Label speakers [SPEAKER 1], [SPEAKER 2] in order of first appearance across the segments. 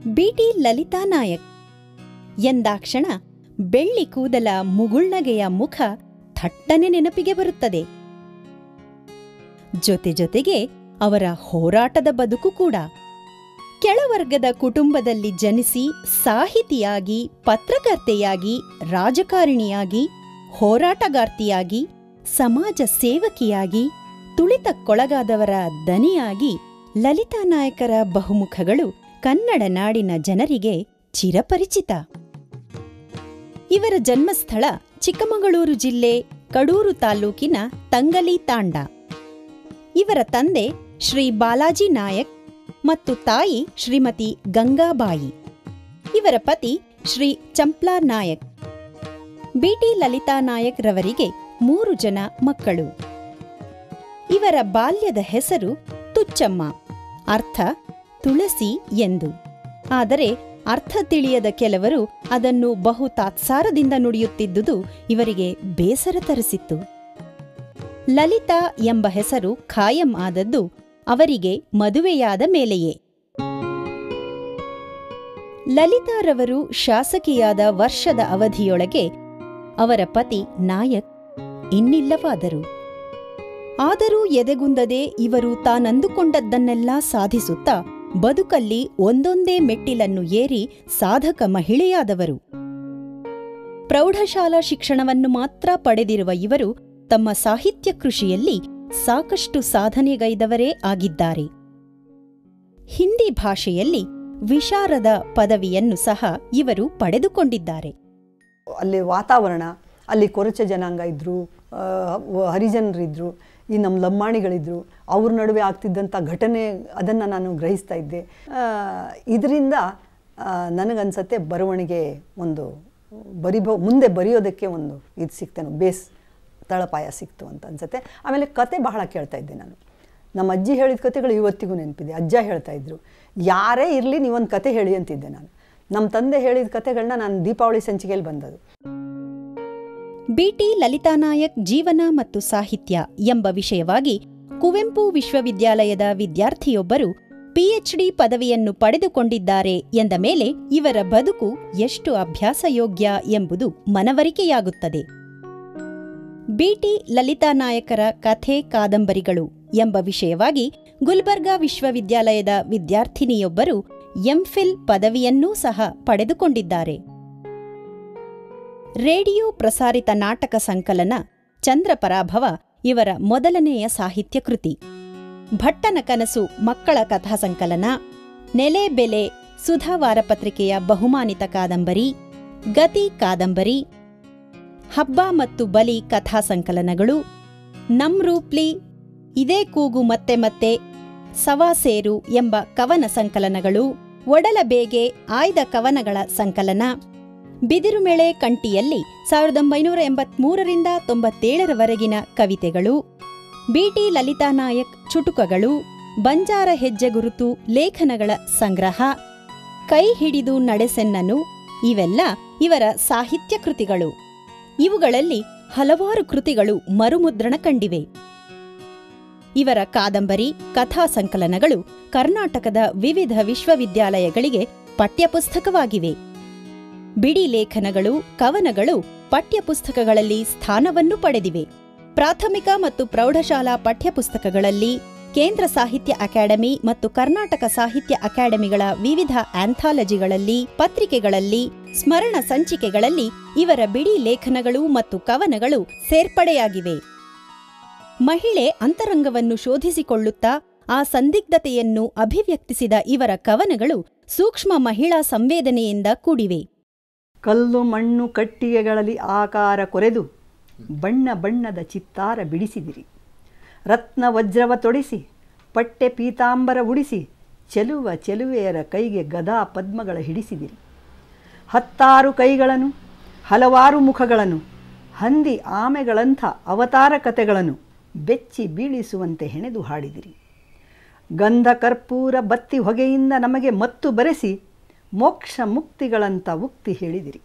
[SPEAKER 1] BT Lalitha Nayak ಎಂದಾಕ್ಷಣ ಬೆಳ್ಳಿ ಕೂದಲ ಮುಗುಳ್ನಗೆಯ ಮುಖ ಥಟ್ಟನೆ ನೆನಪಿಗೆ ಬರುತ್ತದೆ ಜೊತೆ ಜೊತೆಗೆ ಅವರ ಹೋರಾಟದ ಬದುಕು ಕೂಡ ಕೆಳವರ್ಗದ ಕುಟುಂಬದಲ್ಲಿ ಜನಿಸಿ ಸಾಹಿತಿಯಾಗಿ ಪತ್ರಕರ್ತೆಯಾಗಿ ರಾಜಕಾರಣಿಯಾಗಿ ಹೋರಾಟಗಾರ್ತಿಯಾಗಿ ಸಮಾಜ ಸೇವಕಿಯಾಗಿ ತುಳಿತಕ್ಕೊಳಗಾದವರ ದನಿಯಾಗಿ ಲಲಿತಾ ನಾಯಕರ ಬಹುಮುಖಗಳು ಕನ್ನಡ ನಾಡಿನ ಜನರಿಗೆ ಚಿರಪರಿಚಿತ ಇವರ ಜನ್ಮಸ್ಥಳ ಚಿಕ್ಕಮಗಳೂರು ಜಿಲ್ಲೆ ಕಡೂರು ತಾಲೂಕಿನ ತಂಗಲಿ ತಾಂಡ ಇವರ ತಂದೆ ಶ್ರೀ ಬಾಲಾಜಿ ನಾಯಕ್ ಮತ್ತು ತಾಯಿ ಶ್ರೀಮತಿ ಗಂಗಾಬಾಯಿ ಇವರ ಪತಿ ಶ್ರೀ ಚಂಪ್ಲಾ ನಾಯಕ್ ಬಿಟಿ ಲಲಿತಾ ನಾಯಕ್ ರವರಿಗೆ ಮೂರು ಜನ ಮಕ್ಕಳು ಇವರ ಬಾಲ್ಯದ ಹೆಸರು ತುಚ್ಚಮ್ಮ ಅರ್ಥ ತುಳಸಿ ಎಂದು ಆದರೆ ಅರ್ಥ ತಿಳಿಯದ ಕೆಲವರು ಅದನ್ನು ಬಹು ತಾತ್ಸಾರದಿಂದ ನುಡಿಯುತ್ತಿದ್ದುದು ಇವರಿಗೆ ಬೇಸರ ತರಿಸಿತ್ತು ಲಲಿತಾ ಎಂಬ ಹೆಸರು ಖಾಯಂ ಆದದ್ದು ಅವರಿಗೆ ಮದುವೆಯಾದ ಮೇಲೆಯೇ ಲಲಿತಾರವರು ಶಾಸಕಿಯಾದ ವರ್ಷದ ಅವಧಿಯೊಳಗೆ ಅವರ ಪತಿ ನಾಯಕ್ ಇನ್ನಿಲ್ಲವಾದರು ಆದರೂ ಎದೆಗುಂದದೆ ಇವರು ತಾನಂದುಕೊಂಡದ್ದನ್ನೆಲ್ಲ ಸಾಧಿಸುತ್ತಾ ಬದುಕಲ್ಲಿ ಒಂದೊಂದೇ ಮೆಟ್ಟಿಲನ್ನು ಏರಿ ಸಾಧಕ ಮಹಿಳೆಯಾದವರು ಪ್ರೌಢಶಾಲಾ ಶಿಕ್ಷಣವನ್ನು ಮಾತ್ರ ಪಡೆದಿರುವ ಇವರು ತಮ್ಮ ಸಾಹಿತ್ಯ ಕೃಷಿಯಲ್ಲಿ ಸಾಕಷ್ಟು ಸಾಧನೆಗೈದವರೇ ಆಗಿದ್ದಾರೆ ಹಿಂದಿ ಭಾಷೆಯಲ್ಲಿ ವಿಶಾರದ ಪದವಿಯನ್ನು ಸಹ ಇವರು ಪಡೆದುಕೊಂಡಿದ್ದಾರೆ
[SPEAKER 2] ಅಲ್ಲಿ ವಾತಾವರಣ ಅಲ್ಲಿ ಕೊರಚ ಜನಾಂಗ ಇದ್ದರು ಹರಿಜನರಿದ್ದರು ಈ ನಮ್ಮ ಲಂಬಾಣಿಗಳಿದ್ದರು ಅವ್ರ ನಡುವೆ ಆಗ್ತಿದ್ದಂಥ ಘಟನೆ ಅದನ್ನು ನಾನು ಗ್ರಹಿಸ್ತಾ ಇದ್ದೆ ಇದರಿಂದ ನನಗನ್ಸತ್ತೆ ಬರವಣಿಗೆ ಒಂದು ಬರಿಬೋ ಮುಂದೆ ಬರೆಯೋದಕ್ಕೆ ಒಂದು ಇದು ಸಿಕ್ತೇನೋ ಬೇಸ್ ತಳಪಾಯ ಸಿಕ್ತು ಅಂತ ಅನ್ಸುತ್ತೆ ಆಮೇಲೆ ಕತೆ ಬಹಳ ಕೇಳ್ತಾ ಇದ್ದೆ ನಾನು ನಮ್ಮ ಅಜ್ಜಿ ಹೇಳಿದ ಕತೆಗಳು ಇವತ್ತಿಗೂ ನೆನಪಿದೆ ಅಜ್ಜ ಹೇಳ್ತಾ ಇದ್ರು ಯಾರೇ ಇರಲಿ ನೀವೊಂದು ಕತೆ ಹೇಳಿ ಅಂತಿದ್ದೆ ನಾನು ನಮ್ಮ ತಂದೆ ಹೇಳಿದ ಕತೆಗಳನ್ನ ನಾನು ದೀಪಾವಳಿ ಸಂಚಿಕೆಯಲ್ಲಿ ಬಂದದು
[SPEAKER 1] ಬಿಟಿ ಲಲಿತಾನಾಯಕ್ ಜೀವನ ಮತ್ತು ಸಾಹಿತ್ಯ ಎಂಬ ವಿಷಯವಾಗಿ ಕುವೆಂಪು ವಿಶ್ವವಿದ್ಯಾಲಯದ ವಿದ್ಯಾರ್ಥಿಯೊಬ್ಬರು ಪಿಎಚ್ಡಿ ಪದವಿಯನ್ನು ಪಡೆದುಕೊಂಡಿದ್ದಾರೆ ಎಂದ ಮೇಲೆ ಇವರ ಬದುಕು ಎಷ್ಟು ಅಭ್ಯಾಸಯೋಗ್ಯ ಎಂಬುದು ಮನವರಿಕೆಯಾಗುತ್ತದೆ ಬಿಟಿ ಲಲಿತಾನಾಯಕರ ಕಥೆ ಕಾದಂಬರಿಗಳು ಎಂಬ ವಿಷಯವಾಗಿ ಗುಲ್ಬರ್ಗಾ ವಿಶ್ವವಿದ್ಯಾಲಯದ ವಿದ್ಯಾರ್ಥಿನಿಯೊಬ್ಬರು ಎಂಫಿಲ್ ಪದವಿಯನ್ನೂ ಸಹ ಪಡೆದುಕೊಂಡಿದ್ದಾರೆ ರೇಡಿಯೋ ಪ್ರಸಾರಿತ ನಾಟಕ ಸಂಕಲನ ಚಂದ್ರಪರಾಭವ ಇವರ ಮೊದಲನೆಯ ಸಾಹಿತ್ಯ ಕೃತಿ ಭಟ್ಟನ ಕನಸು ಮಕ್ಕಳ ಕಥಾ ಸಂಕಲನ ನೆಲೆ ಬೆಲೆ ಸುಧಾ ವಾರಪತ್ರಿಕೆಯ ಬಹುಮಾನಿತ ಕಾದಂಬರಿ ಗತಿ ಕಾದಂಬರಿ ಹಬ್ಬ ಮತ್ತು ಬಲಿ ಕಥಾ ಸಂಕಲನಗಳು ನಮ್ರೂಪ್ಲಿ ಇದೇ ಕೂಗು ಮತ್ತೆ ಮತ್ತೆ ಸವಾಸೇರು ಎಂಬ ಕವನ ಸಂಕಲನಗಳು ಒಡಲಬೇಗೆ ಆಯ್ದ ಕವನಗಳ ಸಂಕಲನ ಬಿದಿರುಮೆಳೆ ಕಂಟಿಯಲ್ಲಿ ಸಾವಿರದ ಒಂಬೈನೂರ ಎಂಬತ್ಮೂರರಿಂದ ತೊಂಬತ್ತೇಳರವರೆಗಿನ ಕವಿತೆಗಳು ಬಿಟಿ ಲಲಿತಾನಾಯಕ್ ಚುಟುಕಗಳು ಬಂಜಾರ ಹೆಜ್ಜೆ ಗುರುತು ಲೇಖನಗಳ ಸಂಗ್ರಹ ಕೈ ಹಿಡಿದು ನಡೆಸೆನ್ನನು ಇವೆಲ್ಲ ಇವರ ಸಾಹಿತ್ಯ ಕೃತಿಗಳು ಇವುಗಳಲ್ಲಿ ಹಲವಾರು ಕೃತಿಗಳು ಮರುಮುದ್ರಣ ಕಂಡಿವೆ ಇವರ ಕಾದಂಬರಿ ಕಥಾ ಸಂಕಲನಗಳು ಕರ್ನಾಟಕದ ವಿವಿಧ ವಿಶ್ವವಿದ್ಯಾಲಯಗಳಿಗೆ ಪಠ್ಯಪುಸ್ತಕವಾಗಿವೆ ಬಿಡಿ ಲೇಖನಗಳು ಕವನಗಳು ಪಠ್ಯಪುಸ್ತಕಗಳಲ್ಲಿ ಸ್ಥಾನವನ್ನು ಪಡೆದಿವೆ ಪ್ರಾಥಮಿಕ ಮತ್ತು ಪ್ರೌಢಶಾಲಾ ಪಠ್ಯಪುಸ್ತಕಗಳಲ್ಲಿ ಕೇಂದ್ರ ಸಾಹಿತ್ಯ ಅಕಾಡೆಮಿ ಮತ್ತು ಕರ್ನಾಟಕ ಸಾಹಿತ್ಯ ಅಕಾಡೆಮಿಗಳ ವಿವಿಧ ಆಂಥಾಲಜಿಗಳಲ್ಲಿ ಪತ್ರಿಕೆಗಳಲ್ಲಿ ಸ್ಮರಣ ಸಂಚಿಕೆಗಳಲ್ಲಿ ಇವರ ಬಿಡಿ ಲೇಖನಗಳು ಮತ್ತು ಕವನಗಳು ಸೇರ್ಪಡೆಯಾಗಿವೆ ಮಹಿಳೆ ಅಂತರಂಗವನ್ನು ಶೋಧಿಸಿಕೊಳ್ಳುತ್ತಾ ಆ ಸಂದಿಗ್ಧತೆಯನ್ನು ಅಭಿವ್ಯಕ್ತಿಸಿದ ಇವರ ಕವನಗಳು ಸೂಕ್ಷ್ಮ ಮಹಿಳಾ ಸಂವೇದನೆಯಿಂದ ಕೂಡಿವೆ
[SPEAKER 2] ಕಲ್ಲು ಮಣ್ಣು ಕಟ್ಟಿಗೆಗಳಲ್ಲಿ ಆಕಾರ ಕೊರೆದು ಬಣ್ಣ ಬಣ್ಣದ ಚಿತ್ತಾರ ಬಿಡಿಸಿದಿರಿ ರತ್ನ ವಜ್ರವ ತೊಡಿಸಿ ಪಟ್ಟೆ ಪೀತಾಂಬರ ಉಡಿಸಿ ಚೆಲುವ ಚೆಲುವೆಯರ ಕೈಗೆ ಗದಾ ಪದ್ಮಗಳ ಹಿಡಿಸಿದಿರಿ ಹತ್ತಾರು ಕೈಗಳನ್ನು ಹಲವಾರು ಮುಖಗಳನ್ನು ಹಂದಿ ಆಮೆಗಳಂಥ ಅವತಾರ ಕತೆಗಳನ್ನು ಬೆಚ್ಚಿ ಬೀಳಿಸುವಂತೆ ಹೆಣೆದು ಹಾಡಿದಿರಿ ಗಂಧ ಕರ್ಪೂರ ಬತ್ತಿ ಹೊಗೆಯಿಂದ ನಮಗೆ ಮತ್ತು ಬರೆಸಿ ಮೋಕ್ಷ ಮುಕ್ತಿಗಳಂತ ಉಕ್ತಿ ಹೇಳಿದಿರಿ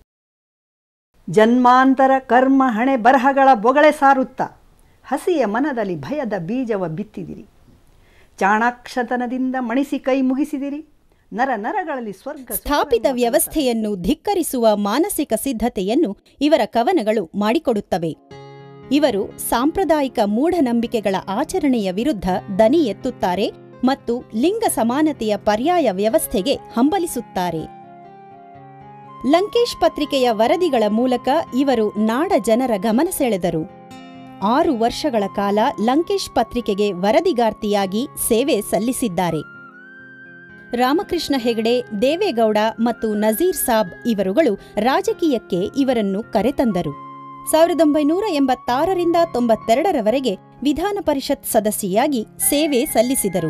[SPEAKER 2] ಜನ್ಮಾಂತರ ಕರ್ಮ ಹಣೆ ಬರಹಗಳ ಬೊಗಳೆ ಸಾರುತ್ತಾ ಹಸಿಯ ಮನದಲ್ಲಿ ಭಯದ ಬೀಜವ ಬಿತ್ತಿದಿರಿ ಚಾಣಾಕ್ಷತನದಿಂದ ಮಣಿಸಿ ಕೈ ಮುಗಿಸಿದಿರಿ ನರ ನರಗಳಲ್ಲಿ ಸ್ವರ್ಗ
[SPEAKER 1] ಸ್ಥಾಪಿತ ವ್ಯವಸ್ಥೆಯನ್ನು ಧಿಕ್ಕರಿಸುವ ಮಾನಸಿಕ ಸಿದ್ಧತೆಯನ್ನು ಇವರ ಕವನಗಳು ಮಾಡಿಕೊಡುತ್ತವೆ ಇವರು ಸಾಂಪ್ರದಾಯಿಕ ಮೂಢನಂಬಿಕೆಗಳ ಆಚರಣೆಯ ವಿರುದ್ಧ ದನಿ ಎತ್ತುತ್ತಾರೆ ಮತ್ತು ಲಿಂಗ ಸಮಾನತೆಯ ಪರ್ಯಾಯ ವ್ಯವಸ್ಥೆಗೆ ಹಂಬಲಿಸುತ್ತಾರೆ ಲಂಕೇಶ್ ಪತ್ರಿಕೆಯ ವರದಿಗಳ ಮೂಲಕ ಇವರು ನಾಡ ಜನರ ಗಮನ ಸೆಳೆದರು ಆರು ವರ್ಷಗಳ ಕಾಲ ಲಂಕೇಶ್ ಪತ್ರಿಕೆಗೆ ವರದಿಗಾರ್ತಿಯಾಗಿ ಸೇವೆ ಸಲ್ಲಿಸಿದ್ದಾರೆ ರಾಮಕೃಷ್ಣ ಹೆಗಡೆ ದೇವೇಗೌಡ ಮತ್ತು ನಜೀರ್ ಸಾಬ್ ಇವರುಗಳು ರಾಜಕೀಯಕ್ಕೆ ಇವರನ್ನು ಕರೆತಂದರು ಸಾವಿರದ ಒಂಬೈನೂರ ಎಂಬತ್ತಾರರಿಂದ ತೊಂಬತ್ತೆರಡರವರೆಗೆ ವಿಧಾನ ಪರಿಷತ್ ಸದಸ್ಯೆಯಾಗಿ ಸೇವೆ ಸಲ್ಲಿಸಿದರು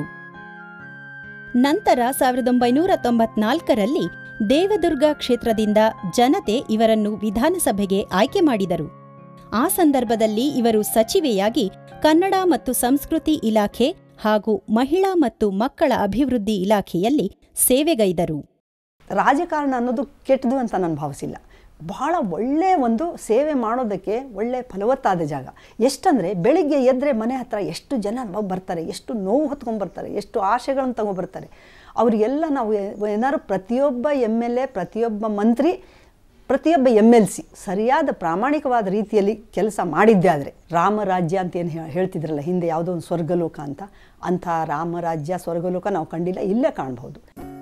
[SPEAKER 1] ನಂತರ ಸಾವಿರದ ಒಂಬೈನೂರ ತೊಂಬತ್ನಾಲ್ಕರಲ್ಲಿ ದೇವದುರ್ಗ ಕ್ಷೇತ್ರದಿಂದ ಜನತೆ ಇವರನ್ನು ವಿಧಾನಸಭೆಗೆ ಆಯ್ಕೆ ಮಾಡಿದರು ಆ ಸಂದರ್ಭದಲ್ಲಿ ಇವರು ಸಚಿವೆಯಾಗಿ ಕನ್ನಡ ಮತ್ತು ಸಂಸ್ಕೃತಿ ಇಲಾಖೆ ಹಾಗೂ ಮಹಿಳಾ ಮತ್ತು ಮಕ್ಕಳ ಅಭಿವೃದ್ಧಿ ಇಲಾಖೆಯಲ್ಲಿ ಸೇವೆಗೈದರು
[SPEAKER 2] ರಾಜಕಾರಣ ಅನ್ನೋದು ಕೆಟ್ಟದು ಅಂತ ನಾನು ಭಾವಿಸಿಲ್ಲ ಬಹಳ ಒಳ್ಳೆಯ ಒಂದು ಸೇವೆ ಮಾಡೋದಕ್ಕೆ ಒಳ್ಳೆಯ ಫಲವತ್ತಾದ ಜಾಗ ಎಷ್ಟಂದರೆ ಬೆಳಿಗ್ಗೆ ಎದ್ದರೆ ಮನೆ ಹತ್ರ ಎಷ್ಟು ಜನ ಬ- ಬರ್ತಾರೆ ಎಷ್ಟು ನೋವು ಹೊತ್ಕೊಂಡ್ಬರ್ತಾರೆ ಎಷ್ಟು ಆಶೆಗಳನ್ನು ತಗೊಂಡ್ಬರ್ತಾರೆ ಅವರಿಗೆಲ್ಲ ನಾವು ಏ- ಏನಾದ್ರು ಪ್ರತಿಯೊಬ್ಬ ಎಮ್ ಎಲ್ ಎ ಪ್ರತಿಯೊಬ್ಬ ಮಂತ್ರಿ ಪ್ರತಿಯೊಬ್ಬ ಎಮ್ ಎಲ್ ಸಿ ಸರಿಯಾದ ಪ್ರಾಮಾಣಿಕವಾದ ರೀತಿಯಲ್ಲಿ ಕೆಲಸ ಮಾಡಿದ್ದೆ ಆದರೆ ರಾಮರಾಜ್ಯ ಅಂತ ಏನು ಹೇಳ್ತಿದ್ರಲ್ಲ ಹಿಂದೆ ಯಾವುದೋ ಒಂದು ಸ್ವರ್ಗಲೋಕ ಅಂತ ಅಂಥ ರಾಮರಾಜ್ಯ ಸ್ವರ್ಗಲೋಕ ನಾವು ಕಂಡಿಲ್ಲ ಇಲ್ಲೇ ಕಾಣಬಹುದು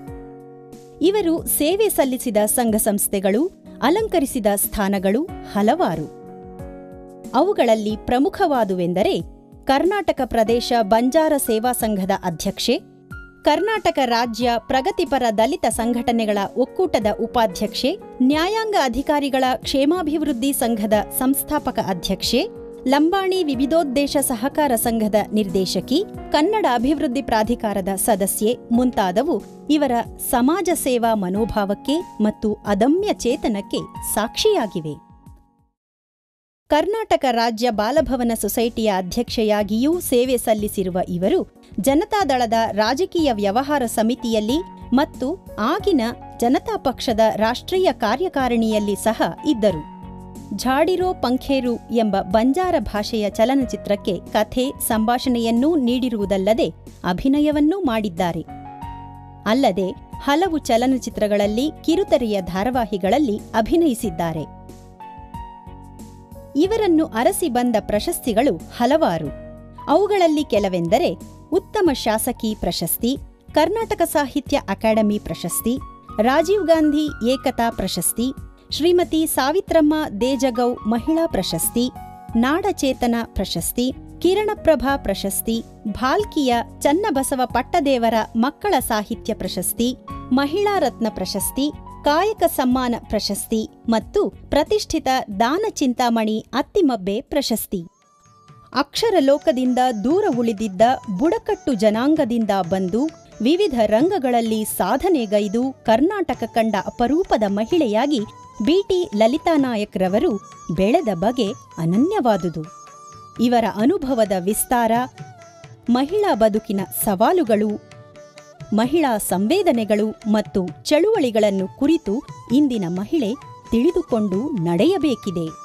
[SPEAKER 1] ಇವರು ಸೇವೆ ಸಲ್ಲಿಸಿದ ಸಂಘ ಸಂಸ್ಥೆಗಳು ಅಲಂಕರಿಸಿದ ಸ್ಥಾನಗಳು ಹಲವಾರು ಅವುಗಳಲ್ಲಿ ಪ್ರಮುಖವಾದುವೆಂದರೆ ಕರ್ನಾಟಕ ಪ್ರದೇಶ ಬಂಜಾರ ಸೇವಾ ಸಂಘದ ಅಧ್ಯಕ್ಷೆ ಕರ್ನಾಟಕ ರಾಜ್ಯ ಪ್ರಗತಿಪರ ದಲಿತ ಸಂಘಟನೆಗಳ ಒಕ್ಕೂಟದ ಉಪಾಧ್ಯಕ್ಷೆ ನ್ಯಾಯಾಂಗ ಅಧಿಕಾರಿಗಳ ಕ್ಷೇಮಾಭಿವೃದ್ಧಿ ಸಂಘದ ಸಂಸ್ಥಾಪಕ ಅಧ್ಯಕ್ಷೆ ಲಂಬಾಣಿ ವಿವಿಧೋದ್ದೇಶ ಸಹಕಾರ ಸಂಘದ ನಿರ್ದೇಶಕಿ ಕನ್ನಡ ಅಭಿವೃದ್ಧಿ ಪ್ರಾಧಿಕಾರದ ಸದಸ್ಯೆ ಮುಂತಾದವು ಇವರ ಸಮಾಜ ಸೇವಾ ಮನೋಭಾವಕ್ಕೆ ಮತ್ತು ಅದಮ್ಯ ಚೇತನಕ್ಕೆ ಸಾಕ್ಷಿಯಾಗಿವೆ ಕರ್ನಾಟಕ ರಾಜ್ಯ ಬಾಲಭವನ ಸೊಸೈಟಿಯ ಅಧ್ಯಕ್ಷೆಯಾಗಿಯೂ ಸೇವೆ ಸಲ್ಲಿಸಿರುವ ಇವರು ಜನತಾದಳದ ರಾಜಕೀಯ ವ್ಯವಹಾರ ಸಮಿತಿಯಲ್ಲಿ ಮತ್ತು ಆಗಿನ ಜನತಾ ಪಕ್ಷದ ರಾಷ್ಟ್ರೀಯ ಕಾರ್ಯಕಾರಿಣಿಯಲ್ಲಿ ಸಹ ಇದ್ದರು ಝಾಡಿರೋ ಪಂಖೇರು ಎಂಬ ಬಂಜಾರ ಭಾಷೆಯ ಚಲನಚಿತ್ರಕ್ಕೆ ಕಥೆ ಸಂಭಾಷಣೆಯನ್ನೂ ನೀಡಿರುವುದಲ್ಲದೆ ಅಭಿನಯವನ್ನೂ ಮಾಡಿದ್ದಾರೆ ಅಲ್ಲದೆ ಹಲವು ಚಲನಚಿತ್ರಗಳಲ್ಲಿ ಕಿರುತೆರೆಯ ಧಾರಾವಾಹಿಗಳಲ್ಲಿ ಅಭಿನಯಿಸಿದ್ದಾರೆ ಇವರನ್ನು ಅರಸಿ ಬಂದ ಪ್ರಶಸ್ತಿಗಳು ಹಲವಾರು ಅವುಗಳಲ್ಲಿ ಕೆಲವೆಂದರೆ ಉತ್ತಮ ಶಾಸಕಿ ಪ್ರಶಸ್ತಿ ಕರ್ನಾಟಕ ಸಾಹಿತ್ಯ ಅಕಾಡೆಮಿ ಪ್ರಶಸ್ತಿ ರಾಜೀವ್ ಗಾಂಧಿ ಏಕತಾ ಪ್ರಶಸ್ತಿ ಶ್ರೀಮತಿ ಸಾವಿತ್ರಮ್ಮ ದೇಜಗೌ ಮಹಿಳಾ ಪ್ರಶಸ್ತಿ ನಾಡಚೇತನ ಪ್ರಶಸ್ತಿ ಕಿರಣಪ್ರಭಾ ಪ್ರಶಸ್ತಿ ಭಾಲ್ಕಿಯ ಚನ್ನಬಸವ ಪಟ್ಟದೇವರ ಮಕ್ಕಳ ಸಾಹಿತ್ಯ ಪ್ರಶಸ್ತಿ ಮಹಿಳಾ ರತ್ನ ಪ್ರಶಸ್ತಿ ಕಾಯಕ ಸಮ್ಮಾನ ಪ್ರಶಸ್ತಿ ಮತ್ತು ಪ್ರತಿಷ್ಠಿತ ದಾನ ಚಿಂತಾಮಣಿ ಅತ್ತಿಮಬ್ಬೆ ಪ್ರಶಸ್ತಿ ಅಕ್ಷರ ಲೋಕದಿಂದ ದೂರ ಉಳಿದಿದ್ದ ಬುಡಕಟ್ಟು ಜನಾಂಗದಿಂದ ಬಂದು ವಿವಿಧ ರಂಗಗಳಲ್ಲಿ ಸಾಧನೆಗೈದು ಕರ್ನಾಟಕ ಕಂಡ ಅಪರೂಪದ ಮಹಿಳೆಯಾಗಿ ಬಿಟಿ ಲಲಿತಾನಾಯಕ್ರವರು ಬೆಳೆದ ಬಗೆ ಅನನ್ಯವಾದುದು ಇವರ ಅನುಭವದ ವಿಸ್ತಾರ ಮಹಿಳಾ ಬದುಕಿನ ಸವಾಲುಗಳು ಮಹಿಳಾ ಸಂವೇದನೆಗಳು ಮತ್ತು ಚಳುವಳಿಗಳನ್ನು ಕುರಿತು ಇಂದಿನ ಮಹಿಳೆ ತಿಳಿದುಕೊಂಡು ನಡೆಯಬೇಕಿದೆ